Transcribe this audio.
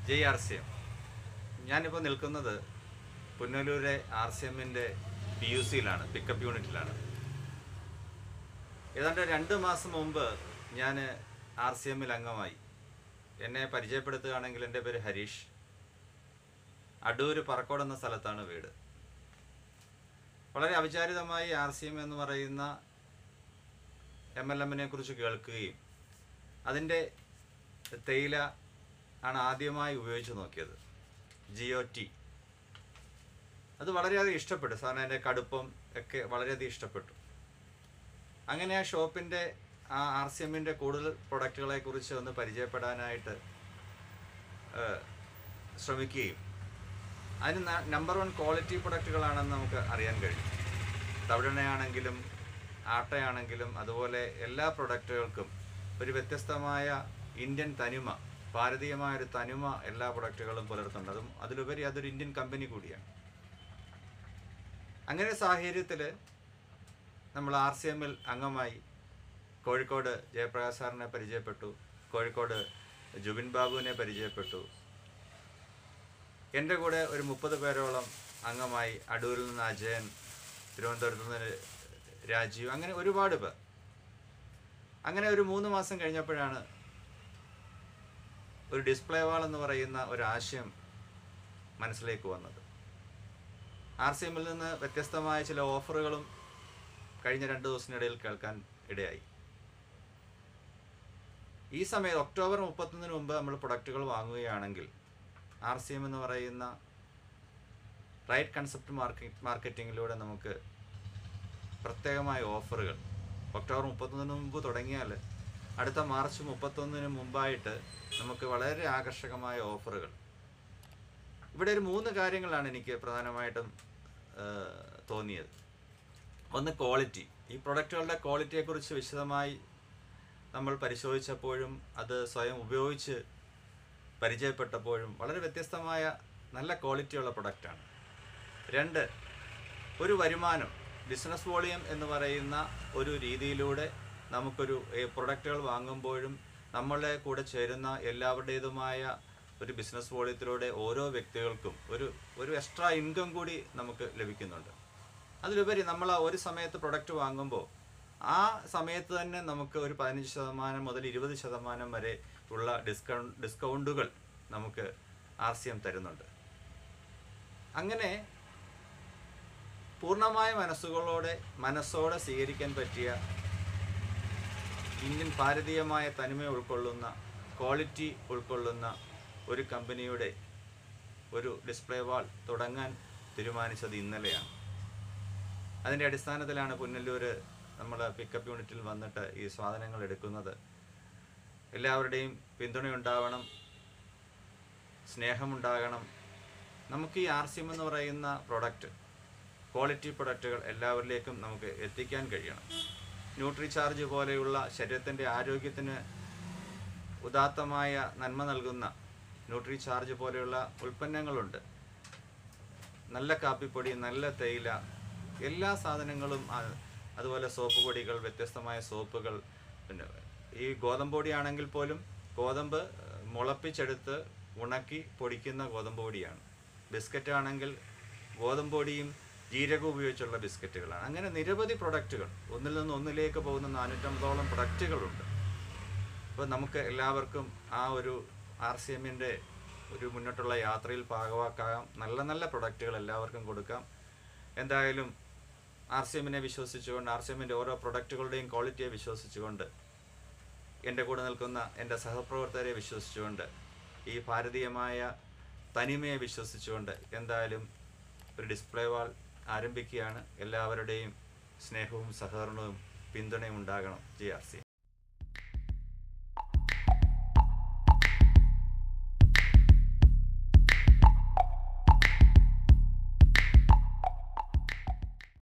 ജയ് R C M ഞാനിപ്പോൾ നിൽക്കുന്നത് പുനലൂരെ ആർ സി എമ്മിൻ്റെ പി യു സിയിലാണ് പിക്കപ്പ് യൂണിറ്റിലാണ് ഏതാണ്ട് രണ്ട് മാസം മുമ്പ് ഞാൻ ആർ സി എമ്മിൽ അംഗമായി എന്നെ പരിചയപ്പെടുത്തുകയാണെങ്കിൽ എൻ്റെ പേര് ഹരീഷ് അടൂർ പറക്കോട് എന്ന സ്ഥലത്താണ് വീട് വളരെ അവിചാരിതമായി ആർ സി എം എന്ന് പറയുന്ന എം എൽ എമ്മിനെ കുറിച്ച് കേൾക്കുകയും അതിൻ്റെ തേയില ആണ് ആദ്യമായി ഉപയോഗിച്ച് നോക്കിയത് ജിയോ ടി അത് വളരെയധികം ഇഷ്ടപ്പെട്ടു സാറിന് അതിൻ്റെ കടുപ്പം ഒക്കെ വളരെയധികം ഇഷ്ടപ്പെട്ടു അങ്ങനെ ആ ഷോപ്പിൻ്റെ ആ ആർ സി എമ്മിൻ്റെ കൂടുതൽ പ്രൊഡക്റ്റുകളെ കുറിച്ച് ഒന്ന് പരിചയപ്പെടാനായിട്ട് ഏഹ്, ശ്രമിക്കുകയും അതിന് നമ്പർ വൺ ക്വാളിറ്റി പ്രൊഡക്റ്റുകളാണെന്ന് നമുക്ക് അറിയാൻ കഴിയും തവിടെണ്ണയാണെങ്കിലും ആട്ടയാണെങ്കിലും അതുപോലെ എല്ലാ പ്രൊഡക്റ്റുകൾക്കും ഒരു വ്യത്യസ്തമായ ഇന്ത്യൻ തനിമ ഭാരതീയമായ ഒരു തനിമ എല്ലാ പ്രൊഡക്റ്റുകളും പുലർത്തുന്നുണ്ട് അതും അതിലുപരി അതൊരു ഇന്ത്യൻ കമ്പനി കൂടിയാണ് അങ്ങനെ സാഹചര്യത്തിൽ നമ്മൾ ആർ സി എമ്മിൽ അംഗമായി കോഴിക്കോട് ജയപ്രകാശ് സാറിനെ പരിചയപ്പെട്ടു കോഴിക്കോട് ജുബിൻ ബാബുവിനെ പരിചയപ്പെട്ടു എൻ്റെ കൂടെ ഒരു മുപ്പത് പേരോളം അംഗമായി അടൂരിൽ നിന്ന് അജയൻ തിരുവനന്തപുരത്ത് നിന്ന് രാജീവ് അങ്ങനെ ഒരുപാട് പേർ അങ്ങനെ ഒരു മൂന്ന് മാസം കഴിഞ്ഞപ്പോഴാണ് ഒരു ഡിസ്പ്ലേ വാൾ എന്ന് പറയുന്ന ഒരു ആശയം മനസ്സിലേക്ക് വന്നത് ആർ സി എമ്മിൽ നിന്ന് വ്യത്യസ്തമായ ചില ഓഫറുകളും കഴിഞ്ഞ രണ്ട് ദിവസത്തിനിടയിൽ കേൾക്കാൻ ഇടയായി ഈ സമയത്ത് ഒക്ടോബർ മുപ്പത്തൊന്നിന് മുമ്പ് നമ്മൾ പ്രൊഡക്റ്റുകൾ വാങ്ങുകയാണെങ്കിൽ ആർ സി എം എന്ന് പറയുന്ന റൈറ്റ് കൺസെപ്റ്റ് മാർക്കറ്റ് മാർക്കറ്റിങ്ങിലൂടെ നമുക്ക് പ്രത്യേകമായ ഓഫറുകൾ ഒക്ടോബർ മുപ്പത്തൊന്നിന് മുമ്പ് തുടങ്ങിയാൽ അടുത്ത മാർച്ച് മുപ്പത്തൊന്നിന് മുമ്പായിട്ട് നമുക്ക് വളരെ ആകർഷകമായ ഓഫറുകൾ ഇവിടെ ഒരു മൂന്ന് കാര്യങ്ങളാണ് എനിക്ക് പ്രധാനമായിട്ടും ആ, തോന്നിയത് ഒന്ന് ക്വാളിറ്റി ഈ പ്രൊഡക്റ്റുകളുടെ ക്വാളിറ്റിയെക്കുറിച്ച് വിശദമായി നമ്മൾ പരിശോധിച്ചപ്പോഴും അത് സ്വയം ഉപയോഗിച്ച് പരിചയപ്പെട്ടപ്പോഴും വളരെ വ്യത്യസ്തമായ നല്ല ക്വാളിറ്റിയുള്ള പ്രൊഡക്റ്റാണ് രണ്ട് ഒരു വരുമാനം ബിസിനസ് വോളിയം എന്ന് പറയുന്ന ഒരു രീതിയിലൂടെ നമുക്കൊരു ഏ, പ്രൊഡക്റ്റുകൾ വാങ്ങുമ്പോഴും നമ്മളെ കൂടെ ചേരുന്ന എല്ലാവരുടേതുമായ ഒരു ബിസിനസ് വോളിയത്തിലൂടെ ഓരോ വ്യക്തികൾക്കും ഒരു ഒരു എക്സ്ട്രാ ഇൻകം കൂടി നമുക്ക് ലഭിക്കുന്നുണ്ട് അതിലുപരി നമ്മൾ ആ ഒരു സമയത്ത് പ്രൊഡക്റ്റ് വാങ്ങുമ്പോൾ ആ സമയത്ത് തന്നെ നമുക്ക് ഒരു പതിനഞ്ച് ശതമാനം മുതൽ ഇരുപത് ശതമാനം വരെ ഉള്ള ഡിസ്കൗണ്ട് ഡിസ്കൗണ്ടുകൾ നമുക്ക് ആർ സി എം തരുന്നുണ്ട് അങ്ങനെ പൂർണ്ണമായ മനസ്സുകളോടെ മനസ്സോടെ സ്വീകരിക്കാൻ പറ്റിയ ഇന്ത്യൻ ഭാരതീയമായ തനിമ ഉൾക്കൊള്ളുന്ന ക്വാളിറ്റി ഉൾക്കൊള്ളുന്ന ഒരു കമ്പനിയുടെ ഒരു ഡിസ്പ്ലേ വാൾ തുടങ്ങാൻ തീരുമാനിച്ചത് ഇന്നലെയാണ് അതിൻ്റെ അടിസ്ഥാനത്തിലാണ് പുനലൂർ നമ്മൾ പിക്കപ്പ് യൂണിറ്റിൽ വന്നിട്ട് ഈ സാധനങ്ങൾ എടുക്കുന്നത് എല്ലാവരുടെയും പിന്തുണയുണ്ടാവണം സ്നേഹമുണ്ടാകണം നമുക്ക് ഈ ആർ സി എം എന്ന് പറയുന്ന പ്രൊഡക്റ്റ് ക്വാളിറ്റി പ്രൊഡക്റ്റുകൾ എല്ലാവരിലേക്കും നമുക്ക് എത്തിക്കാൻ കഴിയണം ന്യൂട്രി ചാർജ് പോലെയുള്ള ശരീരത്തിൻ്റെ ആരോഗ്യത്തിന് ഉദാത്തമായ നന്മ നൽകുന്ന ന്യൂട്രി ചാർജ് പോലെയുള്ള ഉൽപ്പന്നങ്ങളുണ്ട് നല്ല കാപ്പിപ്പൊടി നല്ല തേയില എല്ലാ സാധനങ്ങളും ആ- അതുപോലെ സോപ്പ് പൊടികൾ വ്യത്യസ്തമായ സോപ്പുകൾ പിന്നെ ഈ ഗോതമ്പ് പൊടിയാണെങ്കിൽ പോലും ഗോതമ്പ് ഏഹ്, മുളപ്പിച്ചെടുത്ത് ഉണക്കി പൊടിക്കുന്ന ഗോതമ്പ് പൊടിയാണ് ബിസ്ക്കറ്റ് ആണെങ്കിൽ ഗോതമ്പ് പൊടിയും ജീരകവും ഉപയോഗിച്ചുള്ള ബിസ്ക്കറ്റുകളാണ് അങ്ങനെ നിരവധി പ്രൊഡക്റ്റുകൾ ഒന്നിൽ നിന്ന് ഒന്നിലേക്ക് പോകുന്ന നാനൂറ്റമ്പതോളം പ്രൊഡക്റ്റുകളുണ്ട് അപ്പോൾ നമുക്ക് എല്ലാവർക്കും ആ ഒരു ആർ സി എമ്മിൻ്റെ ഒരു മുന്നോട്ടുള്ള യാത്രയിൽ ഭാഗവാക്കാം നല്ല നല്ല പ്രൊഡക്റ്റുകൾ എല്ലാവർക്കും കൊടുക്കാം എന്തായാലും ആർ സി എമ്മിനെ വിശ്വസിച്ചുകൊണ്ട് ആർ സി എമ്മിൻ്റെ ഓരോ പ്രൊഡക്റ്റുകളുടെയും ക്വാളിറ്റിയെ വിശ്വസിച്ചുകൊണ്ട് എൻ്റെ കൂടെ നിൽക്കുന്ന എൻ്റെ സഹപ്രവർത്തകരെ വിശ്വസിച്ചുകൊണ്ട് ഈ ഭാരതീയമായ തനിമയെ വിശ്വസിച്ചുകൊണ്ട് എന്തായാലും ഒരു ഡിസ്പ്ലേ വാൾ ആരംഭിക്കുകയാണ് എല്ലാവരുടെയും സ്നേഹവും സഹകരണവും പിന്തുണയും ഉണ്ടാകണം ജി ആർ സി